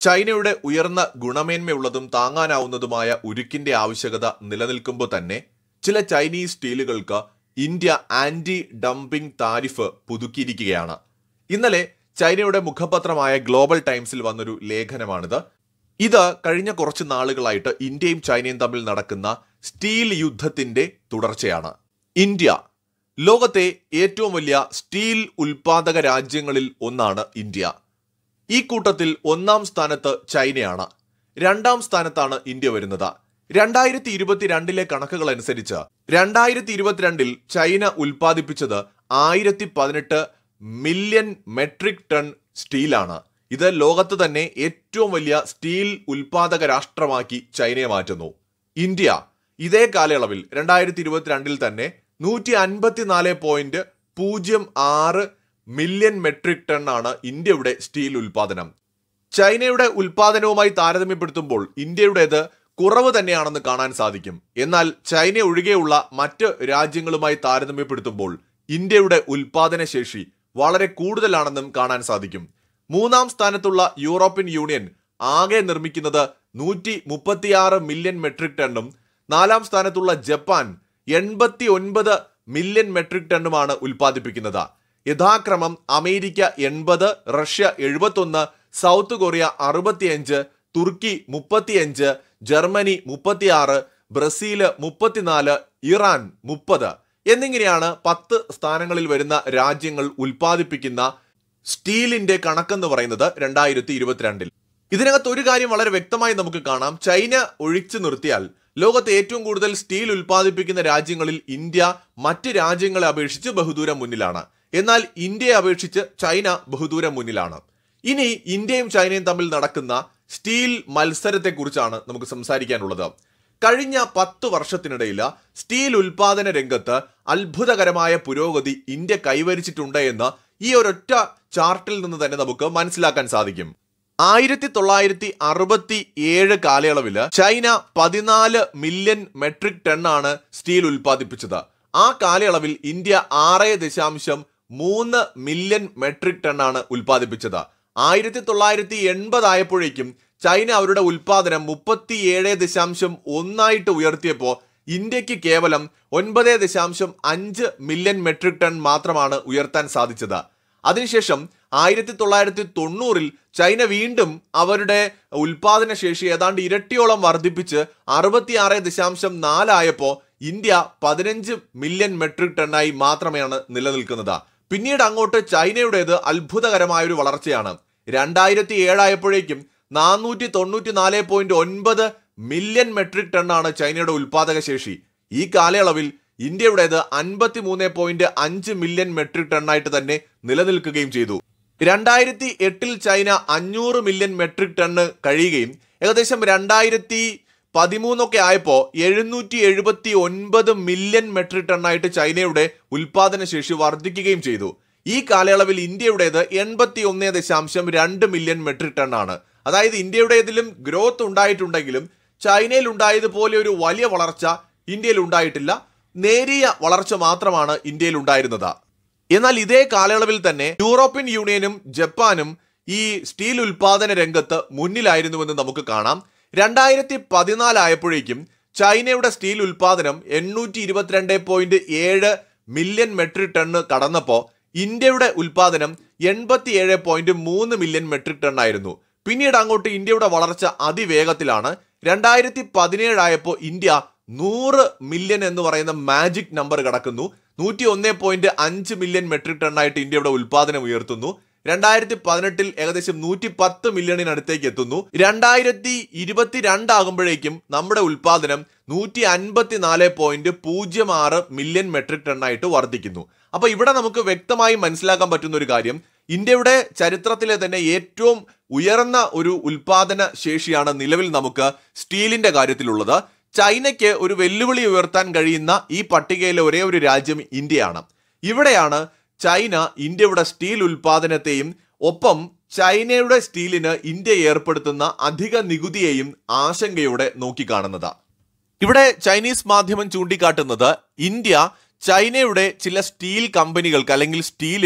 ചൈനയുടെ ഉയർന്ന ഗുണമേന്മയുള്ളതും താങ്ങാനാവുന്നതുമായ ഉരുക്കിന്റെ ആവശ്യകത നിലനിൽക്കുമ്പോൾ തന്നെ ചില ചൈനീസ് സ്റ്റീലുകൾക്ക് ഇന്ത്യ ആന്റി ഡംപിംഗ് താരിഫ് പുതുക്കിയിരിക്കുകയാണ് ഇന്നലെ ചൈനയുടെ മുഖപത്രമായ ഗ്ലോബൽ ടൈംസിൽ വന്നൊരു ലേഖനമാണിത് ഇത് കഴിഞ്ഞ കുറച്ച് നാളുകളായിട്ട് ഇന്ത്യയും ചൈനയും തമ്മിൽ നടക്കുന്ന സ്റ്റീൽ യുദ്ധത്തിന്റെ തുടർച്ചയാണ് ഇന്ത്യ ലോകത്തെ ഏറ്റവും വലിയ സ്റ്റീൽ ഉൽപാദക രാജ്യങ്ങളിൽ ഒന്നാണ് ഇന്ത്യ ഈ കൂട്ടത്തിൽ ഒന്നാം സ്ഥാനത്ത് ചൈനയാണ് രണ്ടാം സ്ഥാനത്താണ് ഇന്ത്യ വരുന്നത് രണ്ടായിരത്തി ഇരുപത്തിരണ്ടിലെ കണക്കുകൾ അനുസരിച്ച് രണ്ടായിരത്തി ഇരുപത്തിരണ്ടിൽ ചൈന ഉൽപ്പാദിപ്പിച്ചത് ആയിരത്തി പതിനെട്ട് മില്യൺ മെട്രിക് ടൺ സ്റ്റീലാണ് ഇത് ലോകത്ത് തന്നെ ഏറ്റവും വലിയ സ്റ്റീൽ ഉൽപാദക രാഷ്ട്രമാക്കി ചൈനയെ മാറ്റുന്നു ഇന്ത്യ ഇതേ കാലയളവിൽ രണ്ടായിരത്തി ഇരുപത്തിരണ്ടിൽ തന്നെ നൂറ്റി അൻപത്തിനാല് പോയിന്റ് പൂജ്യം ആറ് മില്യൺ മെട്രിക് ടൺ ആണ് ഇന്ത്യയുടെ സ്റ്റീൽ ഉൽപാദനം ചൈനയുടെ ഉൽപാദനവുമായി താരതമ്യപ്പെടുത്തുമ്പോൾ ഇന്ത്യയുടേത് കുറവ് തന്നെയാണെന്ന് കാണാൻ സാധിക്കും എന്നാൽ ചൈന ഒഴികെയുള്ള മറ്റ് രാജ്യങ്ങളുമായി താരതമ്യപ്പെടുത്തുമ്പോൾ ഇന്ത്യയുടെ ഉൽപാദന ശേഷി വളരെ കൂടുതലാണെന്നും കാണാൻ സാധിക്കും മൂന്നാം സ്ഥാനത്തുള്ള യൂറോപ്യൻ യൂണിയൻ ആകെ നിർമ്മിക്കുന്നത് നൂറ്റി മുപ്പത്തിയാറ് മില്യൺ മെട്രിക് ടണ്ണും നാലാം സ്ഥാനത്തുള്ള ജപ്പാൻ എൺപത്തി ഒൻപത് മില്യൺ മെട്രിക് ടണ്ണുമാണ് ഉൽപ്പാദിപ്പിക്കുന്നത് യഥാക്രമം അമേരിക്ക എൺപത് റഷ്യ എഴുപത്തൊന്ന് സൗത്ത് കൊറിയ അറുപത്തിയഞ്ച് തുർക്കി മുപ്പത്തിയഞ്ച് ജർമ്മനി മുപ്പത്തിയാറ് ബ്രസീല് മുപ്പത്തിനാല് ഇറാൻ മുപ്പത് എന്നിങ്ങനെയാണ് പത്ത് സ്ഥാനങ്ങളിൽ വരുന്ന രാജ്യങ്ങൾ ഉൽപ്പാദിപ്പിക്കുന്ന സ്റ്റീലിന്റെ കണക്കെന്ന് പറയുന്നത് രണ്ടായിരത്തി ഇരുപത്തിരണ്ടിൽ ഇതിനകത്ത് ഒരു കാര്യം വളരെ വ്യക്തമായി നമുക്ക് കാണാം ചൈന ഒഴിച്ചു നിർത്തിയാൽ ലോകത്തെ ഏറ്റവും കൂടുതൽ സ്റ്റീൽ ഉൽപ്പാദിപ്പിക്കുന്ന രാജ്യങ്ങളിൽ ഇന്ത്യ മറ്റ് രാജ്യങ്ങളെ അപേക്ഷിച്ച് ബഹുദൂരം മുന്നിലാണ് എന്നാൽ ഇന്ത്യയെ അപേക്ഷിച്ച് ചൈന ബഹുദൂരം മുന്നിലാണ് ഇനി ഇന്ത്യയും ചൈനയും തമ്മിൽ നടക്കുന്ന സ്റ്റീൽ മത്സരത്തെക്കുറിച്ചാണ് നമുക്ക് സംസാരിക്കാനുള്ളത് കഴിഞ്ഞ പത്ത് വർഷത്തിനിടയിൽ സ്റ്റീൽ ഉൽപാദന രംഗത്ത് അത്ഭുതകരമായ പുരോഗതി ഇന്ത്യ കൈവരിച്ചിട്ടുണ്ട് എന്ന് ഈ ഒരൊറ്റ ചാർട്ടിൽ നിന്ന് തന്നെ നമുക്ക് മനസ്സിലാക്കാൻ സാധിക്കും ആയിരത്തി തൊള്ളായിരത്തി അറുപത്തി ഏഴ് കാലയളവിൽ ചൈന പതിനാല് മില്യൺ മെട്രിക് ടൺ ആണ് സ്റ്റീൽ ഉൽപ്പാദിപ്പിച്ചത് ആ കാലയളവിൽ ഇന്ത്യ ആറ് ദശാംശം മൂന്ന് മില്യൺ മെട്രിക് ടൺ ആണ് ഉൽപ്പാദിപ്പിച്ചത് ആയിരത്തി തൊള്ളായിരത്തി എൺപതായപ്പോഴേക്കും ചൈന അവരുടെ ഉൽപാദനം മുപ്പത്തിയേഴ് ദശാംശം ഒന്നായിട്ട് ഉയർത്തിയപ്പോൾ ഇന്ത്യക്ക് കേവലം ഒൻപത് ദശാംശം അഞ്ച് മില്യൺ മെട്രിക് ടൺ മാത്രമാണ് ഉയർത്താൻ സാധിച്ചത് അതിനുശേഷം ആയിരത്തി തൊള്ളായിരത്തി തൊണ്ണൂറിൽ ചൈന വീണ്ടും അവരുടെ ഉൽപാദന ശേഷി ഏതാണ്ട് ഇരട്ടിയോളം വർദ്ധിപ്പിച്ച് അറുപത്തിയാറ് ദശാംശം നാലായപ്പോൾ ഇന്ത്യ പതിനഞ്ച് മില്യൺ മെട്രിക് ടണ്ണായി മാത്രമാണ് നിലനിൽക്കുന്നത് പിന്നീട് അങ്ങോട്ട് ചൈനയുടേത് അത്ഭുതകരമായ ഒരു വളർച്ചയാണ് രണ്ടായിരത്തി ഏഴായപ്പോഴേക്കും നാനൂറ്റി തൊണ്ണൂറ്റി നാല് പോയിന്റ് ഒൻപത് മില്യൺ മെട്രിക് ടണ്ണാണ് ചൈനയുടെ ഉൽപാദക ശേഷി ഈ കാലയളവിൽ ഇന്ത്യയുടേത് അൻപത്തി മൂന്ന് പോയിന്റ് അഞ്ച് മില്യൺ മെട്രിക് ടണ്ണായിട്ട് തന്നെ നിലനിൽക്കുകയും ചെയ്തു രണ്ടായിരത്തി എട്ടിൽ ചൈന അഞ്ഞൂറ് മില്യൺ മെട്രിക് ടണ്ണ് കഴിയുകയും ഏകദേശം രണ്ടായിരത്തി പതിമൂന്നൊക്കെ ആയപ്പോൾ എഴുന്നൂറ്റി എഴുപത്തി ഒൻപത് മില്യൺ മെട്രിക് ടണ്ണായിട്ട് ചൈനയുടെ ഉൽപാദന ശേഷി വർദ്ധിക്കുകയും ചെയ്തു ഈ കാലയളവിൽ ഇന്ത്യയുടേത് എൺപത്തി ഒന്ന് ദശാംശം രണ്ട് മില്യൺ മെട്രിക് ടൺ ആണ് അതായത് ഇന്ത്യയുടേതിലും ഗ്രോത്ത് ഉണ്ടായിട്ടുണ്ടെങ്കിലും ചൈനയിൽ ഉണ്ടായതുപോലെ ഒരു വലിയ വളർച്ച ഇന്ത്യയിൽ ഉണ്ടായിട്ടില്ല നേരിയ വളർച്ച മാത്രമാണ് ഇന്ത്യയിൽ ഉണ്ടായിരുന്നത് എന്നാൽ ഇതേ കാലയളവിൽ തന്നെ യൂറോപ്യൻ യൂണിയനും ജപ്പാനും ഈ സ്റ്റീൽ ഉൽപാദന രംഗത്ത് മുന്നിലായിരുന്നുവെന്ന് നമുക്ക് കാണാം രണ്ടായിരത്തി പതിനാലായപ്പോഴേക്കും ചൈനയുടെ സ്റ്റീൽ ഉൽപാദനം എണ്ണൂറ്റി ഇരുപത്തിരണ്ട് പോയിന്റ് ഏഴ് മില്യൺ മെട്രിക് ടണ്ണ് കടന്നപ്പോൾ ഇന്ത്യയുടെ ഉൽപാദനം എൺപത്തി ഏഴ് പോയിന്റ് മൂന്ന് മില്യൺ മെട്രിക് ടൺ ആയിരുന്നു പിന്നീട് അങ്ങോട്ട് ഇന്ത്യയുടെ വളർച്ച അതിവേഗത്തിലാണ് രണ്ടായിരത്തി പതിനേഴായപ്പോൾ ഇന്ത്യ നൂറ് മില്യൺ എന്ന് പറയുന്ന മാജിക് നമ്പർ കടക്കുന്നു നൂറ്റി ഒന്ന് പോയിന്റ് അഞ്ച് മില്യൺ മെട്രിക് ടണ്ണായിട്ട് ഇന്ത്യയുടെ ഉൽപാദനം ഉയർത്തുന്നു രണ്ടായിരത്തി പതിനെട്ടിൽ ഏകദേശം നൂറ്റി പത്ത് മില്യണിനടുത്തേക്ക് എത്തുന്നു രണ്ടായിരത്തി ഇരുപത്തിരണ്ടാകുമ്പോഴേക്കും നമ്മുടെ ഉൽപാദനം നൂറ്റി അൻപത്തി നാല് പോയിന്റ് പൂജ്യം ആറ് മില്യൺ മെട്രിക് ടണ്ണായിട്ട് വർദ്ധിക്കുന്നു അപ്പൊ ഇവിടെ നമുക്ക് വ്യക്തമായി മനസ്സിലാക്കാൻ പറ്റുന്ന ഒരു കാര്യം ഇന്ത്യയുടെ ചരിത്രത്തിലെ തന്നെ ഏറ്റവും ഉയർന്ന ഒരു ഉൽപാദന ശേഷിയാണ് നിലവിൽ നമുക്ക് സ്റ്റീലിന്റെ കാര്യത്തിലുള്ളത് ചൈനയ്ക്ക് ഒരു വെല്ലുവിളി ഉയർത്താൻ കഴിയുന്ന ഈ പട്ടികയിലെ ഒരേ ഒരു രാജ്യം ഇന്ത്യയാണ് ഇവിടെയാണ് ചൈന ഇന്ത്യയുടെ സ്റ്റീൽ ഉൽപാദനത്തെയും ഒപ്പം ചൈനയുടെ സ്റ്റീലിന് ഇന്ത്യ ഏർപ്പെടുത്തുന്ന അധിക നികുതിയെയും ആശങ്കയോടെ നോക്കിക്കാണുന്നത് ഇവിടെ ചൈനീസ് മാധ്യമം ചൂണ്ടിക്കാട്ടുന്നത് ഇന്ത്യ ചൈനയുടെ ചില സ്റ്റീൽ കമ്പനികൾക്ക് അല്ലെങ്കിൽ സ്റ്റീലിന്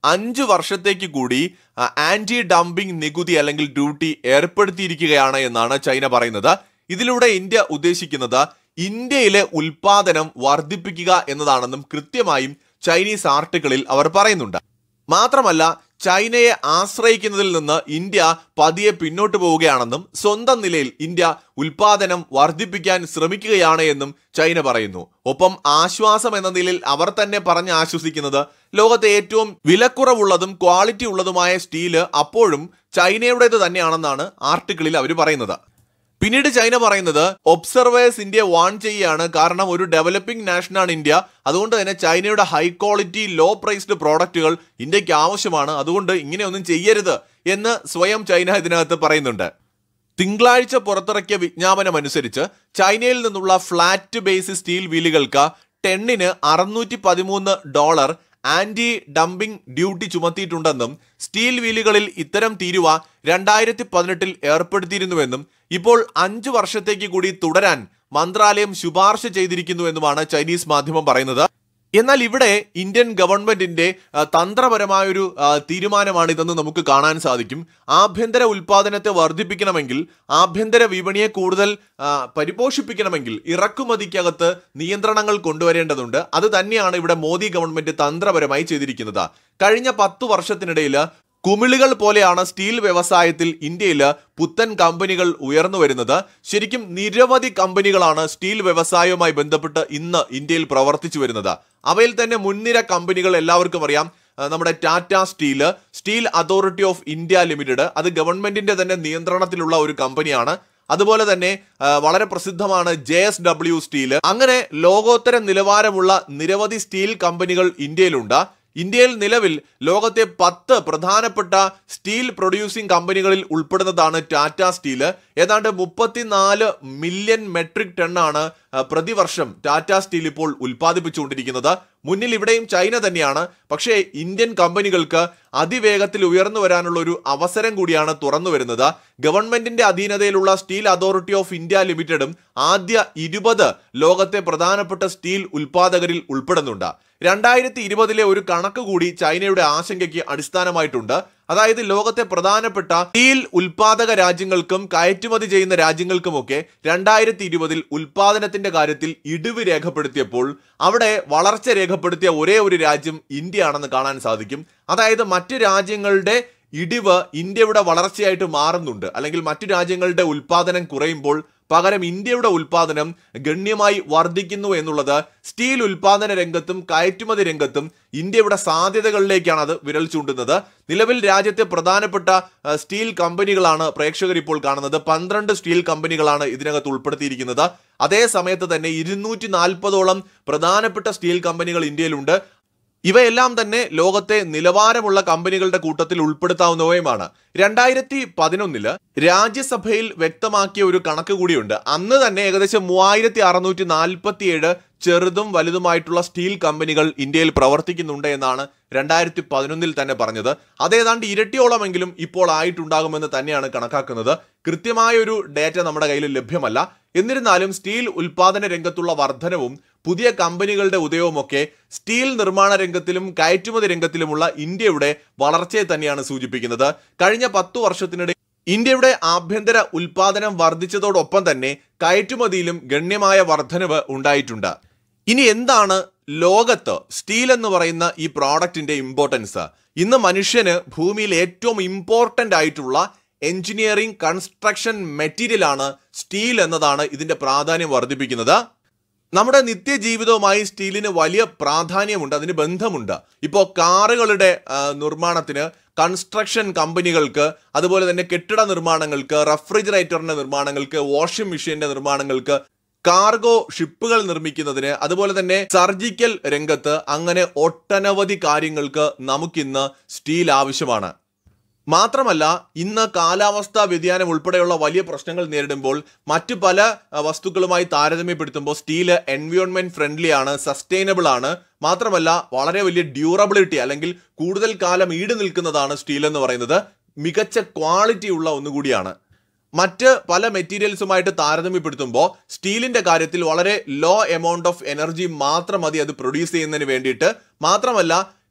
അഞ്ച് വർഷത്തേക്ക് കൂടി ആന്റി ഡംപിംഗ് നികുതി അല്ലെങ്കിൽ ഡ്യൂട്ടി ഏർപ്പെടുത്തിയിരിക്കുകയാണ് എന്നാണ് ചൈന പറയുന്നത് ഇതിലൂടെ ഇന്ത്യ ഉദ്ദേശിക്കുന്നത് ഇന്ത്യയിലെ ഉൽപാദനം വർദ്ധിപ്പിക്കുക എന്നതാണെന്നും കൃത്യമായും ചൈനീസ് ആർട്ടിക്കിളിൽ അവർ പറയുന്നുണ്ട് മാത്രമല്ല ചൈനയെ ആശ്രയിക്കുന്നതിൽ നിന്ന് ഇന്ത്യ പതിയെ പിന്നോട്ട് പോവുകയാണെന്നും സ്വന്തം നിലയിൽ ഇന്ത്യ ഉൽപാദനം വർദ്ധിപ്പിക്കാൻ ശ്രമിക്കുകയാണ് എന്നും ചൈന പറയുന്നു ഒപ്പം ആശ്വാസം എന്ന നിലയിൽ അവർ തന്നെ പറഞ്ഞ് ആശ്വസിക്കുന്നത് ലോകത്തെ ഏറ്റവും വിലക്കുറവുള്ളതും ക്വാളിറ്റി ഉള്ളതുമായ സ്റ്റീല് അപ്പോഴും ചൈനയുടേത് തന്നെയാണെന്നാണ് ആർട്ടിക്കിളിൽ അവർ പറയുന്നത് പിന്നീട് ചൈന പറയുന്നത് ഒബ്സർവേഴ്സ് ഇന്ത്യ വാൺ ചെയ്യുകയാണ് കാരണം ഒരു ഡെവലപ്പിംഗ് നാഷനാണ് ഇന്ത്യ അതുകൊണ്ട് തന്നെ ചൈനയുടെ ഹൈ ക്വാളിറ്റി ലോ പ്രൈസ്ഡ് പ്രോഡക്റ്റുകൾ ഇന്ത്യക്ക് ആവശ്യമാണ് അതുകൊണ്ട് ഇങ്ങനെയൊന്നും ചെയ്യരുത് എന്ന് സ്വയം ചൈന ഇതിനകത്ത് പറയുന്നുണ്ട് തിങ്കളാഴ്ച പുറത്തിറക്കിയ വിജ്ഞാപനം അനുസരിച്ച് ചൈനയിൽ നിന്നുള്ള ഫ്ലാറ്റ് ബേസ് സ്റ്റീൽ വീലുകൾക്ക് ടെണ്ണിന് അറുന്നൂറ്റി പതിമൂന്ന് ഡോളർ ആന്റി ഡംപിംഗ് ഡ്യൂട്ടി ചുമത്തിയിട്ടുണ്ടെന്നും സ്റ്റീൽ വീലുകളിൽ ഇത്തരം തീരുവ രണ്ടായിരത്തി പതിനെട്ടിൽ ഏർപ്പെടുത്തിയിരുന്നുവെന്നും ഇപ്പോൾ അഞ്ചു വർഷത്തേക്ക് കൂടി തുടരാൻ മന്ത്രാലയം ശുപാർശ ചെയ്തിരിക്കുന്നുവെന്നുമാണ് ചൈനീസ് മാധ്യമം പറയുന്നത് എന്നാൽ ഇവിടെ ഇന്ത്യൻ ഗവൺമെന്റിന്റെ ആ, തന്ത്രപരമായൊരു ആ, തീരുമാനമാണ് ഇതെന്ന് നമുക്ക് കാണാൻ സാധിക്കും ആഭ്യന്തര ഉൽപാദനത്തെ വർദ്ധിപ്പിക്കണമെങ്കിൽ ആഭ്യന്തര വിപണിയെ കൂടുതൽ ആ, പരിപോഷിപ്പിക്കണമെങ്കിൽ ഇറക്കുമതിക്കകത്ത് നിയന്ത്രണങ്ങൾ കൊണ്ടുവരേണ്ടതുണ്ട് അത് തന്നെയാണ് ഇവിടെ മോദി ഗവൺമെന്റ് തന്ത്രപരമായി ചെയ്തിരിക്കുന്നത് കഴിഞ്ഞ പത്തു വർഷത്തിനിടയിൽ കുമിളുകൾ പോലെയാണ് സ്റ്റീൽ വ്യവസായത്തിൽ ഇന്ത്യയിൽ പുത്തൻ കമ്പനികൾ ഉയർന്നു വരുന്നത് ശരിക്കും നിരവധി കമ്പനികളാണ് സ്റ്റീൽ വ്യവസായവുമായി ബന്ധപ്പെട്ട് ഇന്ന് ഇന്ത്യയിൽ പ്രവർത്തിച്ചു വരുന്നത് അവയിൽ തന്നെ മുൻനിര കമ്പനികൾ എല്ലാവർക്കും അറിയാം ആ, നമ്മുടെ Tata steel steel authority of India limited അത് ഗവൺമെന്റിന്റെ തന്നെ നിയന്ത്രണത്തിലുള്ള ഒരു കമ്പനിയാണ് അതുപോലെ തന്നെ ആ, വളരെ പ്രസിദ്ധമാണ് ജെ എസ് ഡബ്ല്യു സ്റ്റീല് അങ്ങനെ ലോകോത്തര നിലവാരമുള്ള നിരവധി സ്റ്റീൽ കമ്പനികൾ ഇന്ത്യയിലുണ്ട് ഇന്ത്യയിൽ നിലവിൽ ലോകത്തെ പത്ത് പ്രധാനപ്പെട്ട സ്റ്റീൽ പ്രൊഡ്യൂസിംഗ് കമ്പനികളിൽ ഉൾപ്പെടുന്നതാണ് ടാറ്റ സ്റ്റീല് ഏതാണ്ട് മുപ്പത്തിനാല് മില്യൺ മെട്രിക് ടണ്ണാണ് ആ, പ്രതിവർഷം ടാറ്റ സ്റ്റീൽ ഇപ്പോൾ ഉൽപ്പാദിപ്പിച്ചുകൊണ്ടിരിക്കുന്നത് മുന്നിൽ ഇവിടെയും ചൈന തന്നെയാണ് പക്ഷേ ഇന്ത്യൻ കമ്പനികൾക്ക് അതിവേഗത്തിൽ ഉയർന്നു വരാനുള്ള ഒരു അവസരം കൂടിയാണ് തുറന്നു വരുന്നത് ഗവൺമെന്റിന്റെ അധീനതയിലുള്ള സ്റ്റീൽ അതോറിറ്റി ഓഫ് ഇന്ത്യ ലിമിറ്റഡും ആദ്യ ഇരുപത് ലോകത്തെ പ്രധാനപ്പെട്ട സ്റ്റീൽ ഉൽപാദകരിൽ ഉൾപ്പെടുന്നുണ്ട് രണ്ടായിരത്തി ഇരുപതിലെ ഒരു കണക്ക് കൂടി ചൈനയുടെ ആശങ്കയ്ക്ക് അടിസ്ഥാനമായിട്ടുണ്ട് അതായത് ലോകത്തെ പ്രധാനപ്പെട്ട സ്റ്റീൽ ഉൽപാദക രാജ്യങ്ങൾക്കും കയറ്റുമതി ചെയ്യുന്ന രാജ്യങ്ങൾക്കുമൊക്കെ രണ്ടായിരത്തി ഇരുപതിൽ ഉൽപാദനത്തിന്റെ കാര്യത്തിൽ ഇടിവ് രേഖപ്പെടുത്തിയപ്പോൾ അവിടെ വളർച്ച രേഖപ്പെടുത്തിയ ഒരേ ഒരു രാജ്യം ഇന്ത്യ ആണെന്ന് കാണാൻ സാധിക്കും അതായത് മറ്റ് രാജ്യങ്ങളുടെ ഇടിവ് ഇന്ത്യയുടെ വളർച്ചയായിട്ട് മാറുന്നുണ്ട് അല്ലെങ്കിൽ മറ്റു രാജ്യങ്ങളുടെ ഉൽപാദനം കുറയുമ്പോൾ പകരം ഇന്ത്യയുടെ ഉൽപാദനം ഗണ്യമായി വർദ്ധിക്കുന്നു എന്നുള്ളത് സ്റ്റീൽ ഉൽപാദന രംഗത്തും കയറ്റുമതി രംഗത്തും ഇന്ത്യയുടെ സാധ്യതകളിലേക്കാണ് അത് വിരൽ ചൂണ്ടുന്നത് നിലവിൽ രാജ്യത്തെ പ്രധാനപ്പെട്ട ആ, സ്റ്റീൽ കമ്പനികളാണ് പ്രേക്ഷകർ ഇപ്പോൾ കാണുന്നത് പന്ത്രണ്ട് സ്റ്റീൽ കമ്പനികളാണ് ഇതിനകത്ത് ഉൾപ്പെടുത്തിയിരിക്കുന്നത് അതേ സമയത്ത് തന്നെ ഇരുന്നൂറ്റി നാൽപ്പതോളം പ്രധാനപ്പെട്ട സ്റ്റീൽ കമ്പനികൾ ഇന്ത്യയിലുണ്ട് ഇവയെല്ലാം തന്നെ ലോകത്തെ നിലവാരമുള്ള കമ്പനികളുടെ കൂട്ടത്തിൽ ഉൾപ്പെടുത്താവുന്നവയുമാണ് രണ്ടായിരത്തി പതിനൊന്നില് രാജ്യസഭയിൽ വ്യക്തമാക്കിയ ഒരു കണക്ക് കൂടിയുണ്ട് അന്ന് തന്നെ ഏകദേശം മൂവായിരത്തി അറുന്നൂറ്റി നാൽപ്പത്തിയേഴ് ചെറുതും വലുതുമായിട്ടുള്ള സ്റ്റീൽ കമ്പനികൾ ഇന്ത്യയിൽ പ്രവർത്തിക്കുന്നുണ്ട് എന്നാണ് രണ്ടായിരത്തി പതിനൊന്നിൽ തന്നെ പറഞ്ഞത് അതേതാണ്ട് ഇരട്ടിയോളമെങ്കിലും ഇപ്പോൾ ആയിട്ടുണ്ടാകുമെന്ന് തന്നെയാണ് കണക്കാക്കുന്നത് കൃത്യമായ ഒരു ഡേറ്റ നമ്മുടെ കയ്യിൽ ലഭ്യമല്ല എന്നിരുന്നാലും സ്റ്റീൽ ഉൽപാദന രംഗത്തുള്ള വർധനവും പുതിയ കമ്പനികളുടെ ഉദയവുമൊക്കെ സ്റ്റീൽ നിർമ്മാണ രംഗത്തിലും കയറ്റുമതി രംഗത്തിലുമുള്ള ഇന്ത്യയുടെ വളർച്ചയെ തന്നെയാണ് സൂചിപ്പിക്കുന്നത് കഴിഞ്ഞ പത്തു വർഷത്തിനിടെ ഇന്ത്യയുടെ ആഭ്യന്തര ഉൽപാദനം വർദ്ധിച്ചതോടൊപ്പം തന്നെ കയറ്റുമതിയിലും ഗണ്യമായ വർധനവ് ഉണ്ടായിട്ടുണ്ട് ഇനി എന്താണ് ലോകത്ത് സ്റ്റീൽ എന്ന് പറയുന്ന ഈ പ്രോഡക്റ്റിന്റെ ഇമ്പോർട്ടൻസ് ഇന്ന് മനുഷ്യന് ഭൂമിയിൽ ഏറ്റവും ഇമ്പോർട്ടൻ്റ് ആയിട്ടുള്ള എഞ്ചിനീയറിംഗ് കൺസ്ട്രക്ഷൻ മെറ്റീരിയൽ ആണ് സ്റ്റീൽ എന്നതാണ് ഇതിന്റെ പ്രാധാന്യം വർദ്ധിപ്പിക്കുന്നത് നമ്മുടെ നിത്യജീവിതവുമായി സ്റ്റീലിന് വലിയ പ്രാധാന്യമുണ്ട് അതിന് ബന്ധമുണ്ട് ഇപ്പോൾ കാറുകളുടെ ആ, നിർമ്മാണത്തിന് കൺസ്ട്രക്ഷൻ കമ്പനികൾക്ക് അതുപോലെ തന്നെ കെട്ടിട നിർമ്മാണങ്ങൾക്ക് റെഫ്രിജറേറ്ററിന്റെ നിർമ്മാണങ്ങൾക്ക് വാഷിംഗ് മെഷീന്റെ നിർമ്മാണങ്ങൾക്ക് കാർഗോ ഷിപ്പുകൾ നിർമ്മിക്കുന്നതിന് അതുപോലെ തന്നെ സർജിക്കൽ രംഗത്ത് അങ്ങനെ ഒട്ടനവധി കാര്യങ്ങൾക്ക് നമുക്കിന്ന് സ്റ്റീൽ ആവശ്യമാണ് മാത്രമല്ല ഇന്ന് കാലാവസ്ഥാ വ്യതിയാനം ഉൾപ്പെടെയുള്ള വലിയ പ്രശ്നങ്ങൾ നേരിടുമ്പോൾ മറ്റു പല അഹ്, വസ്തുക്കളുമായി താരതമ്യപ്പെടുത്തുമ്പോൾ സ്റ്റീല് എൻവയോൺമെന്റ് ഫ്രണ്ട്ലി ആണ് സസ്റ്റൈനബിൾ ആണ് മാത്രമല്ല വളരെ വലിയ ഡ്യൂറബിലിറ്റി അല്ലെങ്കിൽ കൂടുതൽ കാലം ഈട് നിൽക്കുന്നതാണ് സ്റ്റീൽ എന്ന് പറയുന്നത് മികച്ച ക്വാളിറ്റി ഉള്ള ഒന്നുകൂടിയാണ് മറ്റ് പല മെറ്റീരിയൽസുമായിട്ട് താരതമ്യപ്പെടുത്തുമ്പോൾ സ്റ്റീലിന്റെ കാര്യത്തിൽ വളരെ ലോ എമൗണ്ട് ഓഫ് എനർജി മാത്രം മതി അത് പ്രൊഡ്യൂസ് ചെയ്യുന്നതിന് വേണ്ടിയിട്ട് മാത്രമല്ല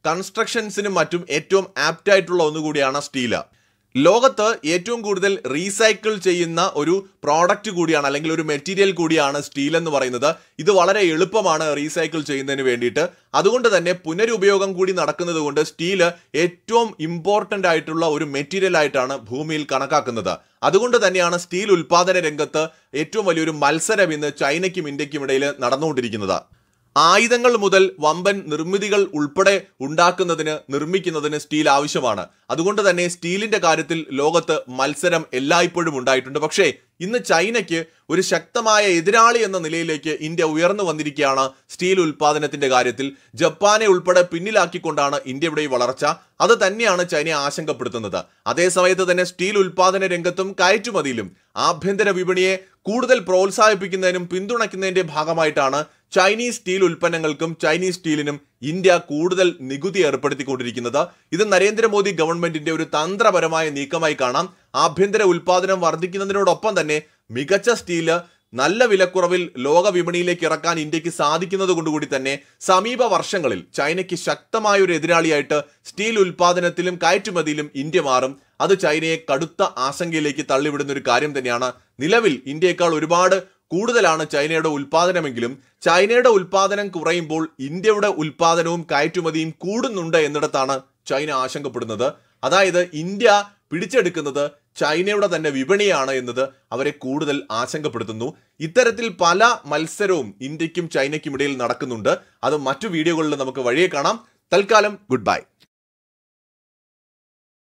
കൺസ്ട്രക്ഷൻസിനും മറ്റും ഏറ്റവും ആപ്റ്റ് ആയിട്ടുള്ള ഒന്നുകൂടിയാണ് സ്റ്റീല് ലോകത്ത് ഏറ്റവും കൂടുതൽ റീസൈക്കിൾ ചെയ്യുന്ന ഒരു പ്രോഡക്റ്റ് കൂടിയാണ് അല്ലെങ്കിൽ ഒരു മെറ്റീരിയൽ കൂടിയാണ് സ്റ്റീൽ എന്ന് പറയുന്നത് ഇത് വളരെ എളുപ്പമാണ് റീസൈക്കിൾ ചെയ്യുന്നതിന് വേണ്ടിയിട്ട് അതുകൊണ്ട് തന്നെ പുനരുപയോഗം കൂടി നടക്കുന്നത് കൊണ്ട് സ്റ്റീല് ഏറ്റവും ഇമ്പോർട്ടൻ്റ് ആയിട്ടുള്ള ഒരു മെറ്റീരിയൽ ആയിട്ടാണ് ഭൂമിയിൽ കണക്കാക്കുന്നത് അതുകൊണ്ട് തന്നെയാണ് സ്റ്റീൽ ഉൽപാദന രംഗത്ത് ഏറ്റവും വലിയൊരു മത്സരം ഇന്ന് ചൈനയ്ക്കും ഇന്ത്യക്കും ഇടയിൽ നടന്നുകൊണ്ടിരിക്കുന്നത് ആയുധങ്ങൾ മുതൽ വമ്പൻ നിർമ്മിതികൾ ഉൾപ്പെടെ ഉണ്ടാക്കുന്നതിന് നിർമ്മിക്കുന്നതിന് സ്റ്റീൽ ആവശ്യമാണ് അതുകൊണ്ട് തന്നെ സ്റ്റീലിന്റെ കാര്യത്തിൽ ലോകത്ത് മത്സരം എല്ലായ്പ്പോഴും ഉണ്ടായിട്ടുണ്ട് പക്ഷേ ഇന്ന് ചൈനയ്ക്ക് ഒരു ശക്തമായ എതിരാളി എന്ന നിലയിലേക്ക് ഇന്ത്യ ഉയർന്നു വന്നിരിക്കുകയാണ് സ്റ്റീൽ ഉൽപാദനത്തിന്റെ കാര്യത്തിൽ ജപ്പാനെ ഉൾപ്പെടെ പിന്നിലാക്കിക്കൊണ്ടാണ് ഇന്ത്യയുടെ ഈ വളർച്ച അത് തന്നെയാണ് ചൈനയെ ആശങ്കപ്പെടുത്തുന്നത് അതേസമയത്ത് തന്നെ സ്റ്റീൽ ഉൽപാദന രംഗത്തും കയറ്റുമതിയിലും ആഭ്യന്തര വിപണിയെ കൂടുതൽ പ്രോത്സാഹിപ്പിക്കുന്നതിനും പിന്തുണയ്ക്കുന്നതിന്റെ ഭാഗമായിട്ടാണ് ചൈനീസ് സ്റ്റീൽ ഉൽപ്പന്നങ്ങൾക്കും ചൈനീസ് സ്റ്റീലിനും ഇന്ത്യ കൂടുതൽ നികുതി ഏർപ്പെടുത്തിക്കൊണ്ടിരിക്കുന്നത് ഇത് നരേന്ദ്രമോദി ഗവൺമെന്റിന്റെ ഒരു തന്ത്രപരമായ നീക്കമായി കാണാം ആഭ്യന്തര ഉൽപാദനം വർദ്ധിക്കുന്നതിനോടൊപ്പം തന്നെ മികച്ച സ്റ്റീല് നല്ല വിലക്കുറവിൽ ലോക വിപണിയിലേക്ക് ഇറക്കാൻ ഇന്ത്യക്ക് സാധിക്കുന്നത് കൊണ്ടുകൂടി തന്നെ സമീപ വർഷങ്ങളിൽ ചൈനയ്ക്ക് ശക്തമായ ഒരു എതിരാളിയായിട്ട് സ്റ്റീൽ ഉൽപാദനത്തിലും കയറ്റുമതിയിലും ഇന്ത്യ മാറും അത് ചൈനയെ കടുത്ത ആശങ്കയിലേക്ക് തള്ളിവിടുന്ന ഒരു കാര്യം തന്നെയാണ് നിലവിൽ ഇന്ത്യയേക്കാൾ ഒരുപാട് കൂടുതലാണ് ചൈനയുടെ ഉൽപാദനമെങ്കിലും ചൈനയുടെ ഉൽപാദനം കുറയുമ്പോൾ ഇന്ത്യയുടെ ഉൽപാദനവും കയറ്റുമതിയും കൂടുന്നുണ്ട് എന്നിടത്താണ് ചൈന ആശങ്കപ്പെടുന്നത് അതായത് ഇന്ത്യ പിടിച്ചെടുക്കുന്നത് ചൈനയുടെ തന്നെ വിപണിയാണ് എന്നത് അവരെ കൂടുതൽ ആശങ്കപ്പെടുത്തുന്നു ഇത്തരത്തിൽ പല മത്സരവും ഇന്ത്യക്കും ചൈനയ്ക്കും ഇടയിൽ നടക്കുന്നുണ്ട് അത് മറ്റു വീഡിയോകളിൽ നമുക്ക് വഴിയെ കാണാം തൽക്കാലം ഗുഡ് ബൈ